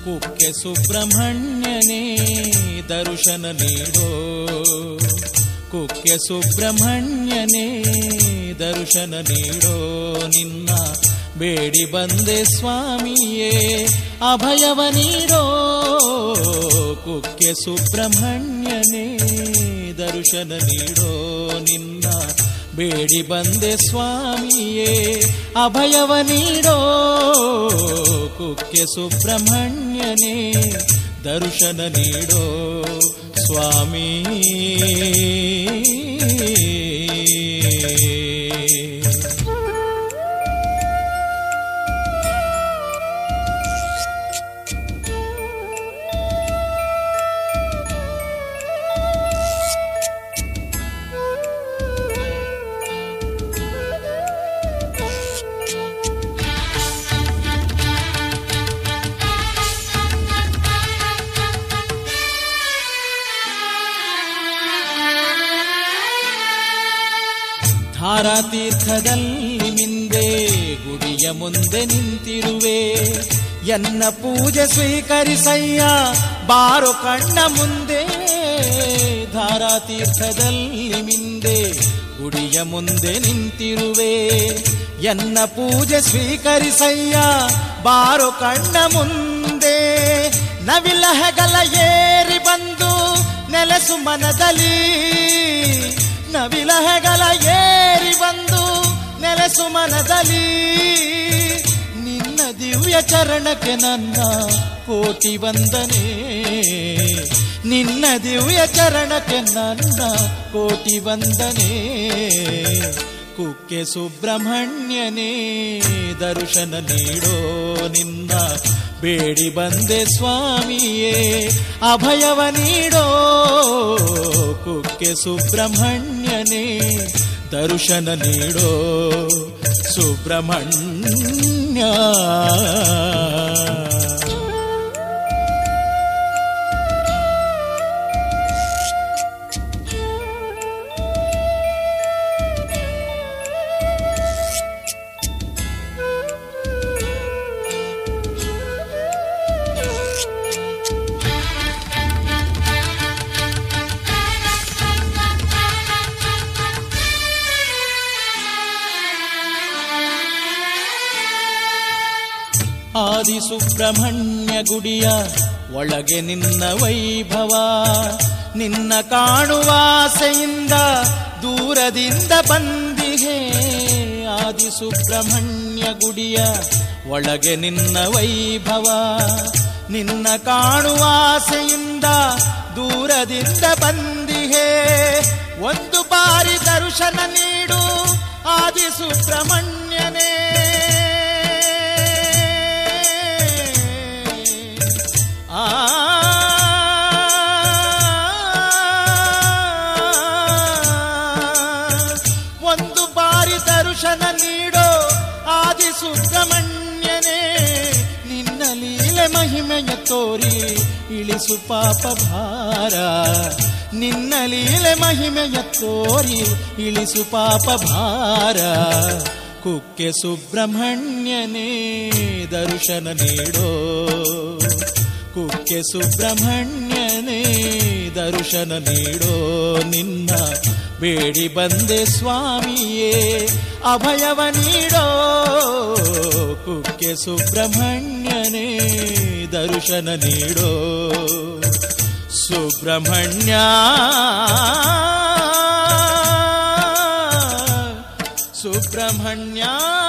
ಕುಕ್ಕೆ ಸುಬ್ರಹ್ಮಣ್ಯನೇ ದರ್ಶನ ನೀಡೋ ಕುಕ್ಕೆ ಸುಬ್ರಹ್ಮಣ್ಯನೇ ದರ್ಶನ ನೀಡೋ ನಿನ್ನ ಬೇಡಿ ಬಂದೆ ಸ್ವಾಮಿಯೇ ಅಭಯವ ನೀಡೋ ಕುಕ್ಕೆ ಸುಬ್ರಹ್ಮಣ್ಯನೇ ದರ್ಶನ ನೀಡೋ ನಿನ್ನ ಬೇಡಿ ಬಂದೆ ಸ್ವಾಮಿಯೇ ಅಭಯವ ನೀಡೋ ಕುಕ್ಕೆ ಸುಬ್ರಹ್ಮಣ್ಯನೇ ದರ್ಶನ ನೀಡೋ ಸ್ವಾಮಿ ಧಾರಾತೀರ್ಥದಲ್ಲಿ ಮಿಂದೆ ಗುಡಿಯ ಮುಂದೆ ನಿಂತಿರುವೆ ಎನ್ನ ಪೂಜೆ ಸ್ವೀಕರಿಸಯ್ಯ ಬಾರೋ ಕಣ್ಣ ಮುಂದೆ ಧಾರಾತೀರ್ಥದಲ್ಲಿ ಮಿಂದೆ ಗುಡಿಯ ಮುಂದೆ ನಿಂತಿರುವೆ ಎನ್ನ ಪೂಜೆ ಸ್ವೀಕರಿಸಯ್ಯ ಬಾರೋ ಕಣ್ಣ ಮುಂದೆ ನವಿಲ ಹೆಗಲ ಏರಿ ಬಂದು ನೆಲೆಸು ಮನದಲ್ಲಿ ನವಿಲ ಹೆಗಲ ಏರಿ ಬಂದು ನೆಲೆಸು ಮನದಲ್ಲಿ ನಿನ್ನ ದಿವ್ಯ ಚರಣಕ್ಕೆ ನನ್ನ ಕೋಟಿ ವಂದನೆ ನಿನ್ನ ದಿವ್ಯ ಚರಣಕ್ಕೆ ನನ್ನ ಕೋಟಿ ವಂದನೆ ಕುಕ್ಕೆ ಸುಬ್ರಹ್ಮಣ್ಯನೇ ದರ್ಶನ ನೀಡೋ ನಿನ್ನ ಬೇಡಿ ಬಂದೆ ಸ್ವಾಮಿಯೇ ಅಭಯವ ನೀಡೋ ಕುಕ್ಕೆ ಸುಬ್ರಹ್ಮಣ್ಯನೇ ದರ್ಶನ ನೀಡೋ ಸುಬ್ರಹ್ಮಣ್ಯ ಆದಿ ಸುಬ್ರಹ್ಮಣ್ಯ ಗುಡಿಯ ಒಳಗೆ ನಿನ್ನ ವೈಭವ ನಿನ್ನ ಕಾಣುವಾಸೆಯಿಂದ ದೂರದಿಂದ ಬಂದಿಹೆ ಆದಿ ಸುಬ್ರಹ್ಮಣ್ಯ ಗುಡಿಯ ಒಳಗೆ ನಿನ್ನ ವೈಭವ ನಿನ್ನ ಕಾಣುವಾಸೆಯಿಂದ ದೂರದಿಂದ ಬಂದಿಹೆ ಒಂದು ಬಾರಿ ದರ್ಶನ ನೀಡು ಆದಿ ಸುಬ್ರಹ್ಮಣ್ಯನೇ ಆ ಒಂದು ಬಾರಿ ದರ್ಶನ ನೀಡೋ ಆದಿ ಸುಬ್ರಹ್ಮಣ್ಯನೇ ನಿನ್ನ ಲೀಲೆ ಮಹಿಮೆಯ ತೋರಿ ಇಳಿಸು ಪಾಪ ಭಾರ ನಿನ್ನ ಲೀಲೆ ಮಹಿಮೆಯ ತೋರಿ ಇಳಿಸು ಪಾಪ ಭಾರ ಕುಕ್ಕೆ ಸುಬ್ರಹ್ಮಣ್ಯನೇ ದರ್ಶನ ನೀಡೋ ಕುಕ್ಕೆ ಸುಬ್ರಹ್ಮಣ್ಯನೇ ದರ್ಶನ ನೀಡೋ ನಿನ್ನ ಬೇಡಿ ಬಂದೆ ಸ್ವಾಮಿಯೇ ಅಭಯವ ನೀಡೋ ಕುಕ್ಕೆ ಸುಬ್ರಹ್ಮಣ್ಯನೇ ದರ್ಶನ ನೀಡೋ ಸುಬ್ರಹ್ಮಣ್ಯ ಸುಬ್ರಹ್ಮಣ್ಯ